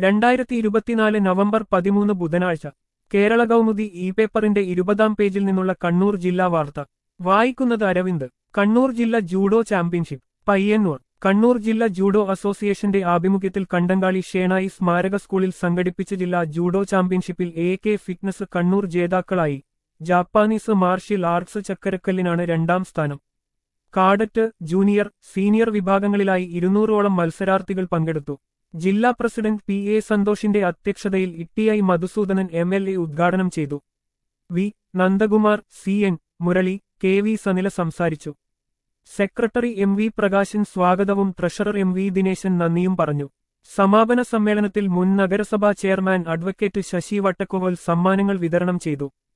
രണ്ടായിരത്തി ഇരുപത്തിനാല് നവംബർ പതിമൂന്ന് ബുധനാഴ്ച കേരള കൗമുദി ഇ പേപ്പറിന്റെ ഇരുപതാം പേജിൽ നിന്നുള്ള കണ്ണൂർ ജില്ലാ വാർത്ത വായിക്കുന്നത് അരവിന്ദ് കണ്ണൂർ ജില്ല ജൂഡോ ചാമ്പ്യൻഷിപ്പ് പയ്യന്നൂർ കണ്ണൂർ ജില്ലാ ജൂഡോ അസോസിയേഷന്റെ ആഭിമുഖ്യത്തിൽ കണ്ടങ്കാളി ഷേണായി സ്മാരക സ്കൂളിൽ സംഘടിപ്പിച്ച ജില്ലാ ജൂഡോ ചാമ്പ്യൻഷിപ്പിൽ എ കെ ഫിറ്റ്നസ് കണ്ണൂർ ജേതാക്കളായി ജാപ്പാനീസ് മാർഷ്യൽ ആർട്സ് ചക്കരക്കല്ലിനാണ് രണ്ടാം സ്ഥാനം കാഡറ്റ് ജൂനിയർ സീനിയർ വിഭാഗങ്ങളിലായി ഇരുന്നൂറോളം മത്സരാർത്ഥികൾ പങ്കെടുത്തു ജില്ലാ പ്രസിഡന്റ് പി എ സന്തോഷിന്റെ അധ്യക്ഷതയിൽ ഇട്ടിഐ മധുസൂദനൻ എം എൽ എ ഉദ്ഘാടനം ചെയ്തു V Nandakumar C N Murali K V Sanila സംസാരിച്ചു സെക്രട്ടറി എം വി പ്രകാശൻ സ്വാഗതവും ട്രഷറർ എം വി ദിനേശൻ നന്ദിയും പറഞ്ഞു സമാപന സമ്മേളനത്തിൽ മുൻ നഗരസഭാ ചെയർമാൻ അഡ്വക്കേറ്റ് ശശി വട്ടക്കോവൽ സമ്മാനങ്ങൾ വിതരണം ചെയ്തു